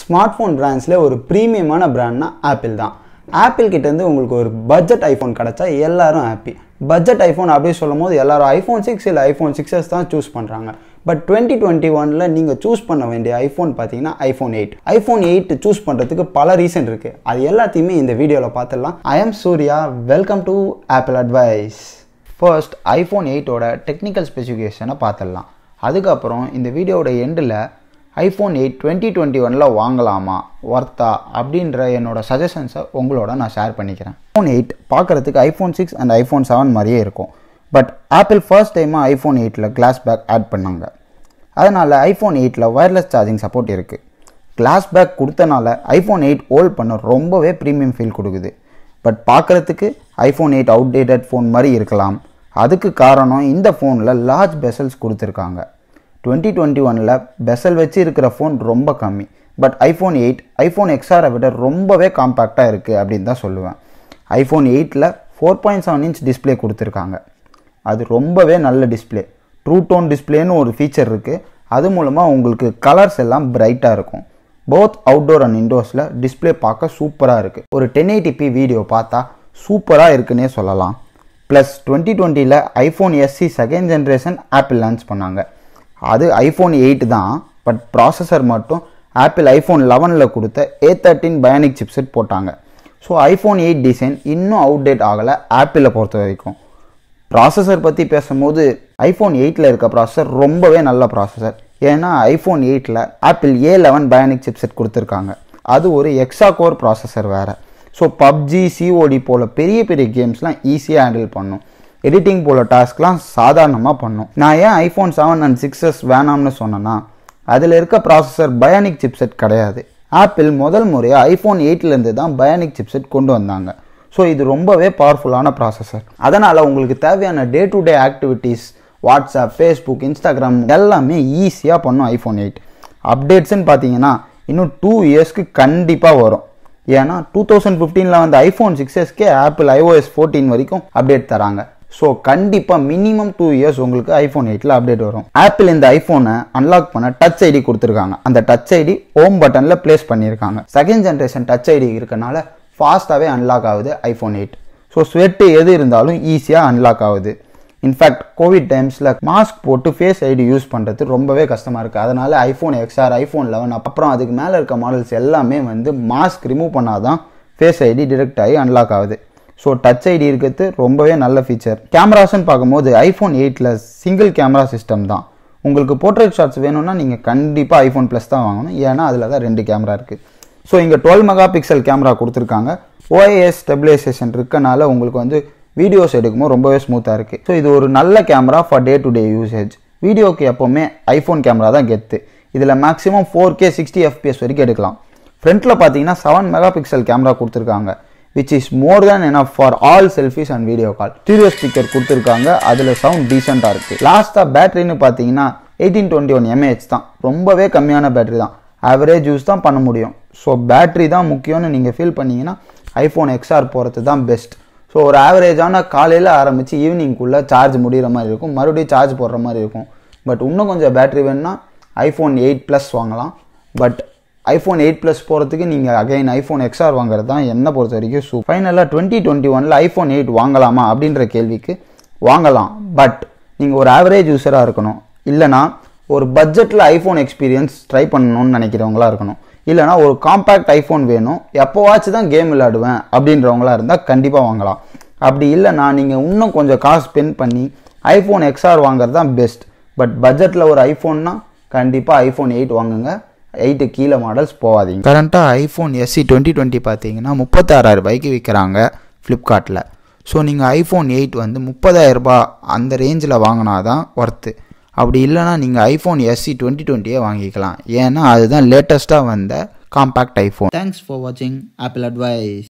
smart phone பிராண்ட்ஸில் ஒரு ப்ரீமியமான பிராண்ட்னா apple தான் apple கிட்டேருந்து உங்களுக்கு ஒரு பட்ஜெட் ஐஃபோன் கிடச்சா எல்லாரும் ஹாப்பி பட்ஜெட் ஐஃபோன் அப்படி சொல்லும் போது எல்லாரும் ஐஃபோன் சிக்ஸ் இல்லை ஐஃபோன் சிக்ஸஸ் தான் சூஸ் பண்ணுறாங்க பட் டுவெண்ட்டி டுவெண்ட்டி ஒனில் நீங்கள் சூஸ் பண்ண வேண்டிய ஐஃபோன் பார்த்தீங்கன்னா iPhone eight iPhone eight choose பண்ணுறதுக்கு பல ரீசன் இருக்குது அது எல்லாத்தையுமே இந்த வீடியோவில் பார்த்துடலாம் I'm Surya welcome to Apple advice first iPhone எயிட்டோட டெக்னிக்கல் ஸ்பெசிஃபிகேஷனை பார்த்துடலாம் அதுக்கப்புறம் இந்த வீடியோட எண்டில் ஐஃபோன் எயிட் டுவெண்ட்டி டுவெண்ட்டி ஒனில் வாங்கலாமா ஒர்த்தா அப்படின்ற என்னோட சஜஷன்ஸை உங்களோட நான் ஷேர் பண்ணிக்கிறேன் ஐஃபோன் எயிட் பார்க்குறதுக்கு iPhone six and iPhone seven மாதிரியே இருக்கும் பட் ஆப்பிள் ஃபர்ஸ்ட் டைமாக ஐஃபோன் எயிட்டில் கிளாஸ் பேக் ஆட் பண்ணாங்க அதனால் ஐஃபோன் எயிட்டில் ஒயர்லெஸ் சார்ஜிங் சப்போர்ட் இருக்குது கிளாஸ் பேக் கொடுத்தனால ஐஃபோன் எயிட் ஹோல்ட் பண்ண ரொம்பவே ப்ரீமியம் ஃபீல் கொடுக்குது பட் பார்க்குறதுக்கு ஐஃபோன் எயிட் அவுடேட்டட் ஃபோன் மாதிரி இருக்கலாம் அதுக்கு காரணம் இந்த ஃபோனில் லார்ஜ் பெசல்ஸ் கொடுத்துருக்காங்க டுவெண்ட்டி டுவெண்ட்டி ஒனில் பெசல் வச்சு இருக்கிற ஃபோன் ரொம்ப கம்மி பட் ஐஃபோன் எயிட் ஐஃபோன் எக்ஸ்ஆரை விட ரொம்பவே காம்பேக்டாக இருக்குது அப்படின்னு தான் சொல்லுவேன் ஐஃபோன் எயிட்டில் four point seven inch display கொடுத்துருக்காங்க அது ரொம்பவே நல்ல டிஸ்பிளே ட்ரூ டோன் டிஸ்பிளேன்னு ஒரு ஃபீச்சர் இருக்குது அது மூலமாக உங்களுக்கு கலர்ஸ் எல்லாம் பிரைட்டாக இருக்கும் போத் அவுட்டோர் அண்ட் இன்டோர்ஸில் டிஸ்பிளே பார்க்க சூப்பராக இருக்குது ஒரு டென் எயிட்டிபி வீடியோ பார்த்தா சூப்பராக இருக்குன்னே சொல்லலாம் ப்ளஸ் டுவெண்ட்டி டுவெண்ட்டியில் iPhone SE second generation Apple launch பண்ணாங்க அது ஐஃபோன் எயிட் தான் பட் ப்ராசஸர் மட்டும் ஆப்பிள் ஐஃபோன் லெவனில் கொடுத்த ஏ தேர்ட்டின் பயானிக் சிப்செட் போட்டாங்க ஸோ ஐஃபோன் எயிட் டிசைன் இன்னும் அவுடேட் ஆகலை ஆப்பிளை பொறுத்த வரைக்கும் ப்ராசஸர் பற்றி பேசும்போது ஐஃபோன் எயிட்டில் இருக்க ப்ராசஸர் ரொம்பவே நல்ல ப்ராசஸர் ஏன்னா ஐஃபோன் எயிட்டில் Apple A eleven bionic chipset கொடுத்துருக்காங்க அது ஒரு எக்ஸா கோர் ப்ராசஸர் வேறு ஸோ பப்ஜி சிஓடி போல் பெரிய பெரிய கேம்ஸ்லாம் ஈஸியாக ஹேண்டில் பண்ணும் எடிட்டிங் போல டாஸ்க்லாம் சாதாரணமாக பண்ணும் நான் ஏன் ஐஃபோன் செவன் அண்ட் சிக்ஸஸ் வேணாம்னு சொன்னேன்னா அதில் இருக்க ப்ராசஸர் பயானிக் சிப்செட் கிடையாது ஆப்பிள் முதல் முறையாக ஐஃபோன் எயிட்லேருந்து தான் பயானிக் சிப்செட் கொண்டு வந்தாங்க ஸோ இது ரொம்பவே பவர்ஃபுல்லான ப்ராசஸர் அதனால் உங்களுக்கு தேவையான day to day activities WhatsApp Facebook Instagram எல்லாமே ஈஸியாக பண்ணும் ஐஃபோன் எயிட் அப்டேட்ஸ்ன்னு பார்த்தீங்கன்னா இன்னும் டூ இயர்ஸ்க்கு கண்டிப்பாக வரும் ஏன்னா டூ தௌசண்ட் ஃபிஃப்டீனில் வந்து ஐஃபோன் சிக்ஸஸ்க்கே ஆப்பிள் ஐஓஎஸ் ஃபோர்டீன் வரைக்கும் அப்டேட் தராங்க ஸோ கண்டிப்பாக மினிமம் டூ இயர்ஸ் உங்களுக்கு ஐஃபோன் எயிட்டில் அப்டேட் வரும் ஆப்பிள் இந்த ஐஃபோனை அன்லாக் பண்ண டச் ஐடி கொடுத்துருக்காங்க அந்த டச் ஐடி ஹோம் பட்டனில் பிளேஸ் பண்ணியிருக்காங்க செகண்ட் ஜென்ரேஷன் டச் ஐடி இருக்கனால ஃபாஸ்ட்டாகவே அன்லாக் ஆகுது ஐஃபோன் எயிட் ஸோ ஸ்வெட்டு எது இருந்தாலும் ஈஸியாக அன்லாக் ஆகுது இன்ஃபேக்ட் கோவிட் டைம்ஸில் மாஸ்க் போட்டு ஃபேஸ் ஐடி யூஸ் பண்ணுறது ரொம்பவே கஷ்டமாக இருக்குது அதனால் ஐஃபோன் எக்ஸ்ஆர் ஐஃபோன் லெவன் அப்புறம் அதுக்கு மேலே இருக்க மாடல்ஸ் எல்லாமே வந்து மாஸ்க் ரிமூவ் பண்ணால் தான் ஃபேஸ் ஐடி டிரெக்ட் ஆகி அன்லாக் ஆகுது ஸோ டச் ஐடி இருக்கிறது ரொம்பவே நல்ல ஃபீச்சர் கேமராஸ்ன்னு பார்க்கும்போது ஐஃபோன் எயிட்டில் சிங்கிள் கேமரா சிஸ்டம் தான் உங்களுக்கு போர்ட்ரேட் ஷாட்ஸ் வேணும்னா நீங்கள் கண்டிப்பாக ஐஃபோன் ப்ளஸ் தான் வாங்கணும் ஏன்னா அதில் தான் ரெண்டு கேமரா இருக்குது ஸோ இங்கே டுவெல் மெகா பிக்சல் கேமரா கொடுத்துருக்காங்க ஓஏஎஸ் ஸ்டெபிலைசேஷன் இருக்கனால உங்களுக்கு வந்து வீடியோஸ் எடுக்கும்போது ரொம்பவே ஸ்மூத்தாக இருக்குது ஸோ இது ஒரு நல்ல camera for day to day usage வீடியோக்கு எப்போவுமே ஐஃபோன் கேமரா தான் கெத்து இதில் maximum four K sixty FPS வரைக்கும் எடுக்கலாம் ஃப்ரண்ட்டில் பார்த்தீங்கன்னா செவன் மெகா பிக்சல் கேமரா கொடுத்துருக்காங்க which is more than enough for all selfies and video call stereo speaker கொடுத்துருக்காங்க அதில் சவுண்ட் டீசெண்டாக இருக்குது லாஸ்ட்டாக பேட்டரின்னு பார்த்தீங்கன்னா எயிட்டீன் டுவெண்ட்டி ஒன் எம்ஏஹெச் தான் ரொம்பவே கம்மியான பேட்டரி தான் ஆவரேஜ் யூஸ் தான் பண்ண முடியும் ஸோ பேட்டரி தான் முக்கியம்னு நீங்கள் ஃபீல் பண்ணீங்கன்னா ஐஃபோன் எக்ஸ்ஆர் போகிறது தான் பெஸ்ட் ஸோ ஒரு ஆவரேஜான காலையில் ஆரம்பித்து ஈவினிங்குள்ளே சார்ஜ் முடிகிற மாதிரி இருக்கும் மறுபடியும் சார்ஜ் போடுற மாதிரி இருக்கும் பட் இன்னும் கொஞ்சம் பேட்டரி வேணும்னா ஐஃபோன் எயிட் ப்ளஸ் வாங்கலாம் பட் ஐஃபோன் எயிட் ப்ளஸ் போகிறதுக்கு நீங்கள் அகைன் ஐஃபோன் எக்ஸ்ஆர் வாங்குறது தான் என்னை பொறுத்த வரைக்கும் சூ ஃபைனலாக டுவெண்ட்டி டுவெண்ட்டி ஒனில் ஐஃபோன் எயிட் வாங்கலாமா அப்படின்ற கேள்விக்கு வாங்கலாம் பட் நீங்கள் ஒரு ஆவரேஜ் யூஸராக இருக்கணும் இல்லைனா ஒரு பட்ஜெட்டில் ஐஃபோன் எக்ஸ்பீரியன்ஸ் ட்ரை பண்ணணும்னு நினைக்கிறவங்களா இருக்கணும் இல்லைனா ஒரு காம்பேக்ட் ஐஃபோன் வேணும் எப்போவாச்சும் தான் கேம் விளையாடுவேன் அப்படின்றவங்களா இருந்தால் கண்டிப்பாக வாங்கலாம் அப்படி இல்லைனா நீங்கள் இன்னும் கொஞ்சம் காசு ஸ்பெண்ட் பண்ணி ஐஃபோன் எக்ஸ்ஆர் வாங்குறது தான் பெஸ்ட் பட் பட்ஜெட்டில் ஒரு ஐஃபோன்னா கண்டிப்பாக ஐஃபோன் எயிட் வாங்குங்க எயிட்டு கீழே மாடல்ஸ் போகாதீங்க கரண்ட்டாக ஐஃபோன் எஸ்சி டுவெண்ட்டி டுவெண்ட்டி பார்த்தீங்கன்னா முப்பத்தாறாயிரம் ரூபாய்க்கு விற்கிறாங்க ஃப்ளிப்கார்ட்டில் ஸோ நீங்கள் ஐஃபோன் எயிட் வந்து முப்பதாயிரரூபா அந்த ரேஞ்சில் வாங்கினா தான் ஒர்த்து அப்படி இல்லைனா நீங்கள் ஐஃபோன் எஸ்சி டுவெண்ட்டி டுவெண்ட்டியே வாங்கிக்கலாம் ஏன்னா அதுதான் லேட்டஸ்ட்டாக வந்த காம்பேக்ட் ஐஃபோன் தேங்க்ஸ் ஃபார் வாட்சிங் ஆப்பிள் அட்வைஸ்